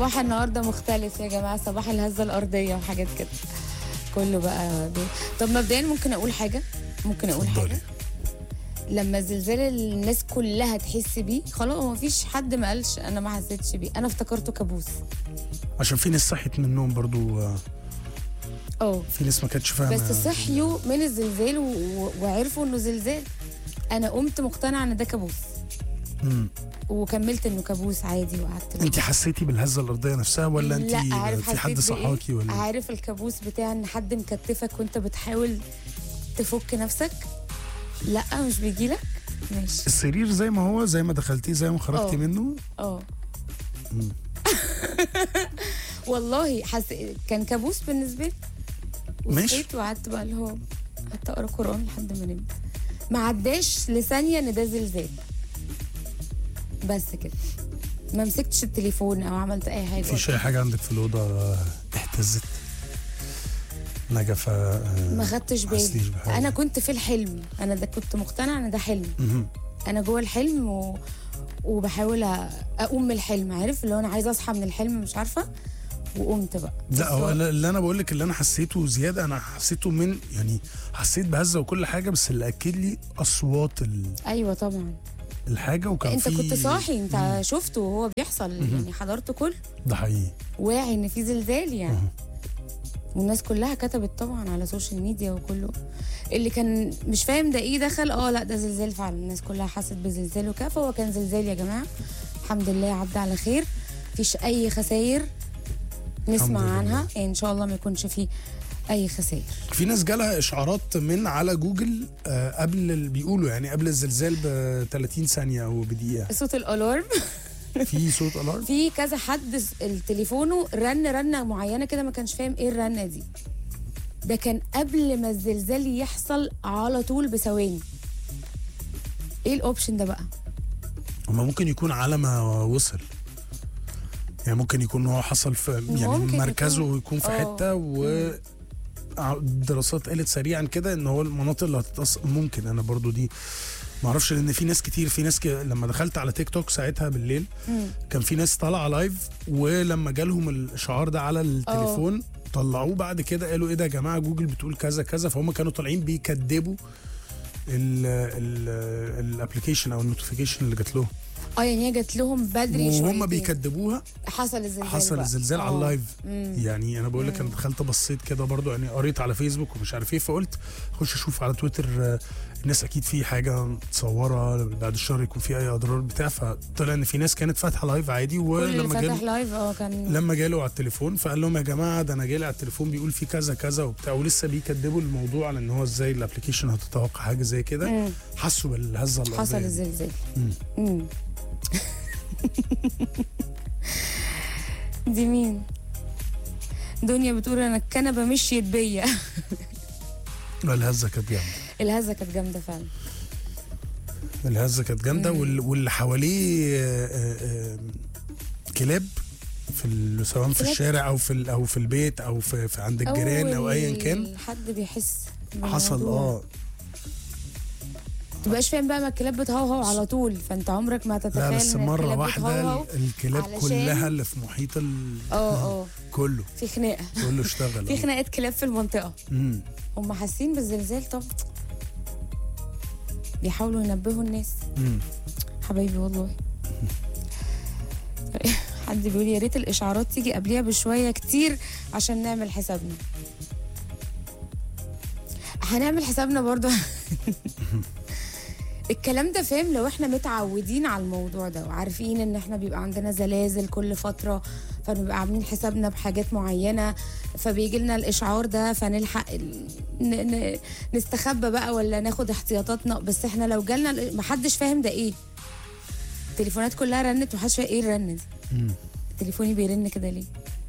صباح النهارده مختلف يا جماعه صباح الهزه الارضيه وحاجات كده كله بقى بي... طب مبدئيا ممكن اقول حاجه ممكن اقول اتفضلي. حاجه لما الزلزال الناس كلها تحس بيه خلاص ما فيش حد ما قالش انا ما حسيتش بيه انا افتكرته كابوس عشان في ناس صحت من النوم برضو آه، اه في ناس ما كانتش فاهمه بس صحيوا من الزلزال و... و... وعرفوا انه زلزال انا قمت مقتنعه ان ده كابوس مم. وكملت انه كابوس عادي وقعدت انت حسيتي بالهزه الارضيه نفسها ولا انت لا عارف في حد حسيت بإيه؟ صحاكي ولا عارف الكابوس بتاع ان حد مكتفك وانت بتحاول تفك نفسك لا مش بيجيلك ماشي السرير زي ما هو زي ما دخلتيه زي ما خرجتي اه. منه اه مم. والله حس... كان كابوس بالنسبه لي ماشي. وصحيت وقعدت بقى اللي هو قعدت اقرا قران لحد ما نمت ما عداش لثانيه ان ده زلزال بس كده ما مسكتش التليفون او عملت اي حاجه مفيش اي حاجه عندك في الاوضه آه، اهتزت نجفه آه، ما خدتش حسيتيش بالي بحاجة. انا كنت في الحلم انا ده كنت مقتنعه ان ده حلم مهم. انا جوه الحلم و... وبحاول أ- اقوم من الحلم عارف اللي هو انا عايزه اصحى من الحلم مش عارفه وقمت بقى بس لا هو هو- اللي انا بقول لك اللي انا حسيته زياده انا حسيته من يعني حسيت بهزه وكل حاجه بس اللي اكد لي اصوات ال- ايوه طبعا الحاجه وكان انت في كنت صاحي انت شفته وهو بيحصل يعني حضرته كل ده حقيقي واعي ان في زلزال يعني مهم. والناس كلها كتبت طبعا على السوشيال ميديا وكله اللي كان مش فاهم ده ايه دخل اه لا ده زلزال فعلا الناس كلها حست بزلزال وكده فهو كان زلزال يا جماعه الحمد لله عدى على خير مفيش اي خساير نسمع الحمد لله. عنها يعني ان شاء الله ما يكونش فيه اي خسائر في ناس جالها اشعارات من على جوجل آه، قبل ال- بيقولوا يعني قبل الزلزال ب 30 ثانيه او بدقيقه صوت الالارم في صوت الارم في كذا حد س- التليفونه رن رنه معينه كده ما كانش فاهم ايه الرنه دي ده كان قبل ما الزلزال يحصل على طول بثواني ايه الاوبشن ده بقى هما ممكن يكون على ما وصل يعني ممكن يكون هو حصل في يعني ممكن مركزه يكون. يكون في اه. حته و الدراسات قالت سريعا كده ان هو المناطق اللي هتتأثر ممكن انا برضو دي ما اعرفش لان في ناس كتير في ناس ك... لما دخلت على تيك توك ساعتها بالليل مم. كان في ناس طالعه لايف ولما جالهم الاشعار ده على التليفون طلعوه بعد كده قالوا ايه ده يا جماعه جوجل بتقول كذا كذا فهم كانوا طالعين بيكدبوا الابلكيشن او النوتيفيكيشن اللي جات لهم اه يعني هي جات لهم بدري وهم شويتين. بيكدبوها حصل الزلزال حصل بقى. الزلزال على اه. اللايف مم. يعني انا بقول لك انا دخلت بصيت كده برضو يعني قريت على فيسبوك ومش عارف ايه فقلت اخش اشوف على تويتر آه، الناس اكيد في حاجه متصوره بعد الشر يكون في اي اضرار بتاع فطلع ان في ناس كانت فاتحه لايف عادي كل اللي ولما فتح جاله لايف اه كان لما جاله على التليفون فقال لهم يا جماعه ده انا جالي على التليفون بيقول في كذا كذا وبتاع ولسه بيكدبوا الموضوع على ان هو ازاي الابلكيشن هتتوقع حاجه زي كده مم. حسوا بالهزه الارضيه حصل دي. الزلزال مم. مم. دي مين دنيا بتقول انا الكنبه مشيت بيا الهزه كانت جامده الهزه كانت جامده فعلا الهزه كانت جامده وال- واللي حواليه آه، آه، آه، كلاب في ال- سواء في كلاب. الشارع او في ال- او في البيت او في, في عند الجيران او ايا كان أول حد بيحس حصل بالموضوع. اه تبقاش فاهم بقى ما الكلاب بتهوهو على طول فانت عمرك ما تتخيل لا بس إن مره الكلاب واحده بتهوهو. ال- الكلاب علشان- كلها اللي في محيط ال... اه اه كله في خناقه كله اشتغل في آه. خناقه كلاب في المنطقه مم. هم حاسين بالزلزال طب بيحاولوا ينبهوا الناس مم. حبايبي والله حد بيقول يا ريت الاشعارات تيجي قبليها بشويه كتير عشان نعمل حسابنا هنعمل حسابنا برضو الكلام ده فاهم لو احنا متعودين على الموضوع ده وعارفين ان احنا بيبقى عندنا زلازل كل فتره فنبقى عاملين حسابنا بحاجات معينه فبيجي لنا الاشعار ده فنلحق ال- ن- ن- نستخبى بقى ولا ناخد احتياطاتنا بس احنا لو جالنا ال- محدش فاهم ده ايه التليفونات كلها رنت ومحدش فاهم ايه الرن دي مم. تليفوني بيرن كده ليه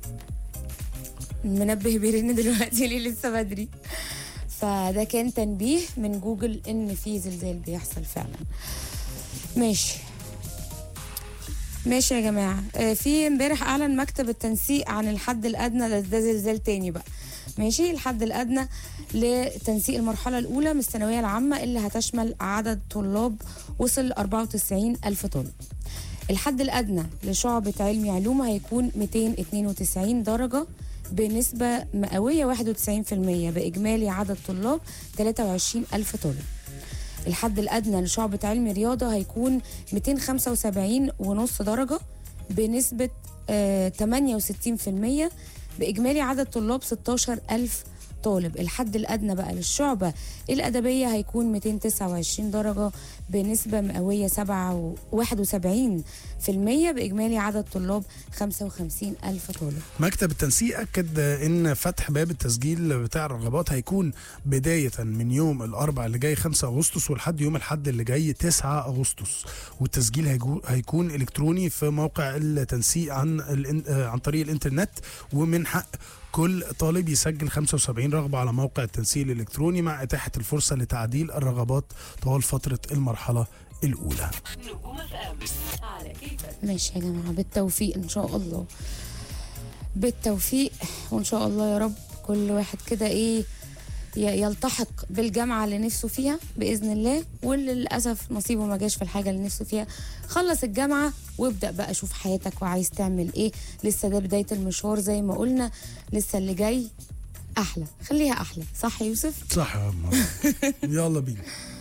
المنبه بيرن دلوقتي ليه لسه بدري فده كان تنبيه من جوجل ان في زلزال بيحصل فعلا ماشي ماشي يا جماعة آه، في امبارح أعلن مكتب التنسيق عن الحد الأدنى ده, ده زلزال تاني بقى ماشي الحد الأدنى لتنسيق المرحلة الأولى من الثانوية العامة اللي هتشمل عدد طلاب وصل 94 ألف طالب الحد الأدنى لشعبة علمي علوم هيكون 292 درجة بنسبة مئوية 91% بإجمالي عدد طلاب 23 ألف طالب الحد الأدنى لشعبة علمي رياضة هيكون 275 ونص درجة بنسبة آه 68% بإجمالي عدد طلاب 16 ألف طالب الحد الأدنى بقى للشعبة الأدبية هيكون 229 درجة بنسبة مئوية 7 71 في المية بإجمالي عدد طلاب 55 ألف طالب مكتب التنسيق أكد ان فتح باب التسجيل بتاع الرغبات هيكون بداية من يوم الأربع اللي جاي 5 أغسطس ولحد يوم الحد اللي جاي 9 أغسطس والتسجيل هيجو- هيكون إلكتروني في موقع التنسيق عن الإن- آه، عن طريق الإنترنت ومن حق كل طالب يسجل 75 رغبة على موقع التنسيق الإلكتروني مع إتاحة الفرصة لتعديل الرغبات طوال فترة المرحلة الأولى نجوم اف ام على كيفك ماشي يا جماعة بالتوفيق إن شاء الله بالتوفيق وإن شاء الله يا رب كل واحد كده إيه ي- يلتحق بالجامعة اللي نفسه فيها بإذن الله واللي للأسف نصيبه ما جاش في الحاجة اللي نفسه فيها خلص الجامعة وابدأ بقى شوف حياتك وعايز تعمل إيه لسه ده بداية المشوار زي ما قلنا لسه اللي جاي أحلى خليها أحلى صح يا يوسف صح يا عم يلا بينا